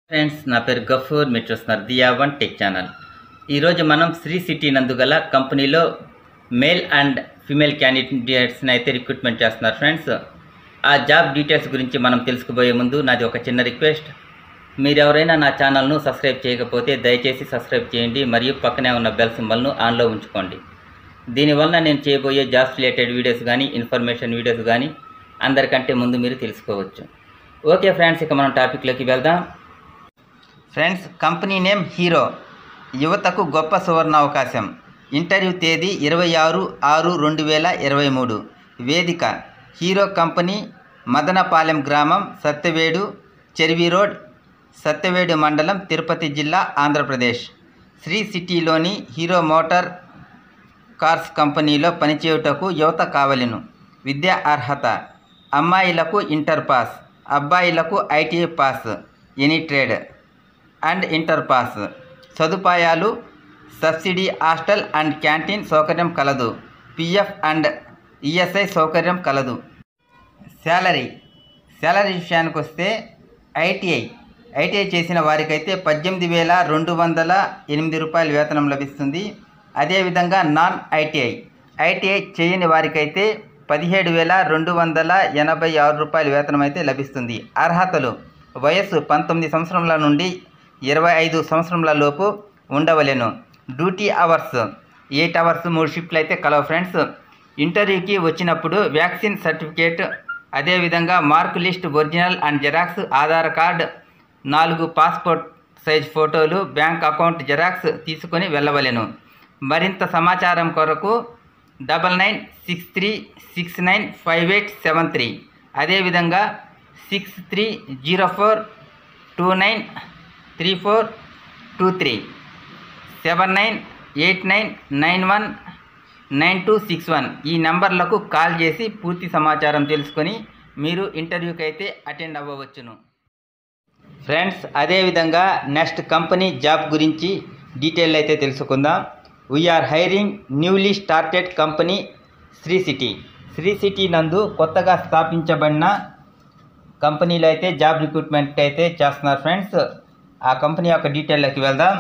friends నా పేరు గఫూర్ మీరు చూస్తున్నారు దియా వన్ టెక్ ఛానల్ ఈరోజు మనం శ్రీ సిటీ నందుగల కంపెనీలో మేల్ అండ్ ఫిమేల్ క్యాండిడేట్స్ని అయితే రిక్రూట్మెంట్ చేస్తున్నారు ఫ్రెండ్స్ ఆ జాబ్ డీటెయిల్స్ గురించి మనం తెలుసుకుపోయే ముందు నాది ఒక చిన్న రిక్వెస్ట్ మీరు ఎవరైనా నా ఛానల్ను సబ్స్క్రైబ్ చేయకపోతే దయచేసి సబ్స్క్రైబ్ చేయండి మరియు పక్కనే ఉన్న బెల్ సింబల్ను ఆన్లో ఉంచుకోండి దీనివల్ల నేను చేయబోయే జాబ్స్ రిలేటెడ్ వీడియోస్ కానీ ఇన్ఫర్మేషన్ వీడియోస్ కానీ అందరికంటే ముందు మీరు తెలుసుకోవచ్చు ఓకే ఫ్రెండ్స్ ఇక మనం టాపిక్లోకి వెళ్దాం ఫ్రెండ్స్ కంపెనీ నేమ్ హీరో యువతకు గొప్ప సువర్ణ అవకాశం ఇంటర్వ్యూ తేదీ ఇరవై ఆరు ఆరు రెండు వేల ఇరవై మూడు వేదిక హీరో కంపెనీ మదనపాలెం గ్రామం సత్యవేడు చెర్వి రోడ్ సత్యవేడు మండలం తిరుపతి జిల్లా ఆంధ్రప్రదేశ్ శ్రీ సిటీలోని హీరో మోటార్ కార్స్ కంపెనీలో పనిచేయుటకు యువత కావలెను విద్యా అర్హత అమ్మాయిలకు ఇంటర్ పాస్ అబ్బాయిలకు ITI pass any trade and inter pass సదుపాయాలు సబ్సిడీ హాస్టల్ అండ్ క్యాంటీన్ సౌకర్యం కలదు పిఎఫ్ అండ్ ఈఎస్ఐ సౌకర్యం కలదు శాలరీ శాలరీ విషయానికి వస్తే ఐటీఐ ఐటీఐ చేసిన వారికైతే పద్దెనిమిది వేల రెండు వందల ఎనిమిది రూపాయల వేతనం లభిస్తుంది అదేవిధంగా నాన్ ఐటీఐ ఐటీఐ చేయని వారికైతే పదిహేడు వేల రెండు వందల ఎనభై ఆరు రూపాయల వేతనం అయితే లభిస్తుంది అర్హతలు వయస్సు పంతొమ్మిది సంవత్సరముల నుండి ఇరవై ఐదు సంవత్సరముల లోపు ఉండవలెను డ్యూటీ అవర్స్ ఎయిట్ అవర్స్ మూడు షిఫ్ట్లు అయితే కలవు ఫ్రెండ్స్ ఇంటర్వ్యూకి వచ్చినప్పుడు వ్యాక్సిన్ సర్టిఫికేట్ అదేవిధంగా mark list original and xerox Aadhaar card నాలుగు పాస్పోర్ట్ సైజ్ ఫోటోలు బ్యాంక్ అకౌంట్ జెరాక్స్ తీసుకొని వెళ్ళవలెను మరింత సమాచారం కొరకు double nine six three six nine five eight seven three అదేవిధంగా six three zero four two nine three four two three seven nine eight nine nine one nine two six one ఈ నంబర్లకు call చేసి పూర్తి సమాచారం తెలుసుకొని మీరు ఇంటర్వ్యూకి అయితే అటెండ్ అవ్వవచ్చును ఫ్రెండ్స్ అదేవిధంగా నెక్స్ట్ కంపెనీ జాబ్ గురించి డీటెయిల్ అయితే తెలుసుకుందాం we're hiring newly started company Sri city Sri city నందు కొత్తగా స్థాపించబడిన కంపెనీలో అయితే జాబ్ రిక్రూట్మెంట్ అయితే చేస్తున్నారు ఫ్రెండ్స్ ఆ కంపెనీ యొక్క డీటెయిల్లోకి వెళ్దాం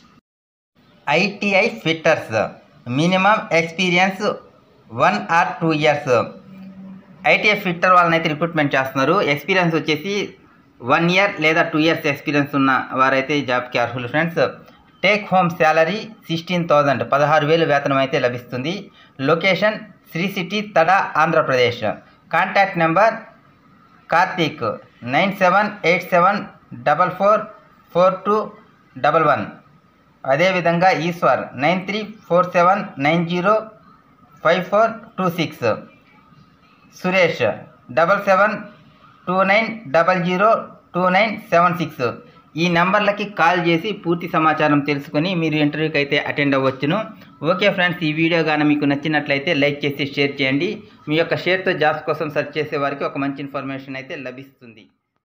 ITI fitters minimum experience one or two years ITI fitter వాళ్ళని అయితే రిక్రూట్మెంట్ చేస్తున్నారు ఎక్స్పీరియన్స్ వచ్చేసి వన్ ఇయర్ లేదా టూ ఇయర్స్ ఎక్స్పీరియన్స్ ఉన్న వారైతే ఈ జాబ్కి అర్హులు friends take home salary sixteen thousand పదహారు వేలు వేతనం అయితే లభిస్తుంది location Sri city Tada Andhra Pradesh contact number Karthik nine seven eight seven double four four two double one అదేవిధంగా Eshwar nine three four seven nine zero five four two six Suresh double seven two nine double zero two nine seven six ఈ నెంబర్లకి call చేసి పూర్తి సమాచారం తెలుసుకొని మీరు ఇంటర్వ్యూకి అయితే అటెండ్ అవ్వచ్చును ఓకే ఫ్రెండ్స్ ఈ వీడియో కానీ మీకు నచ్చినట్లయితే లైక్ చేసి షేర్ చేయండి మీ యొక్క షేర్తో జాబ్స్ కోసం సెర్చ్ చేసే వారికి ఒక మంచి ఇన్ఫర్మేషన్ అయితే లభిస్తుంది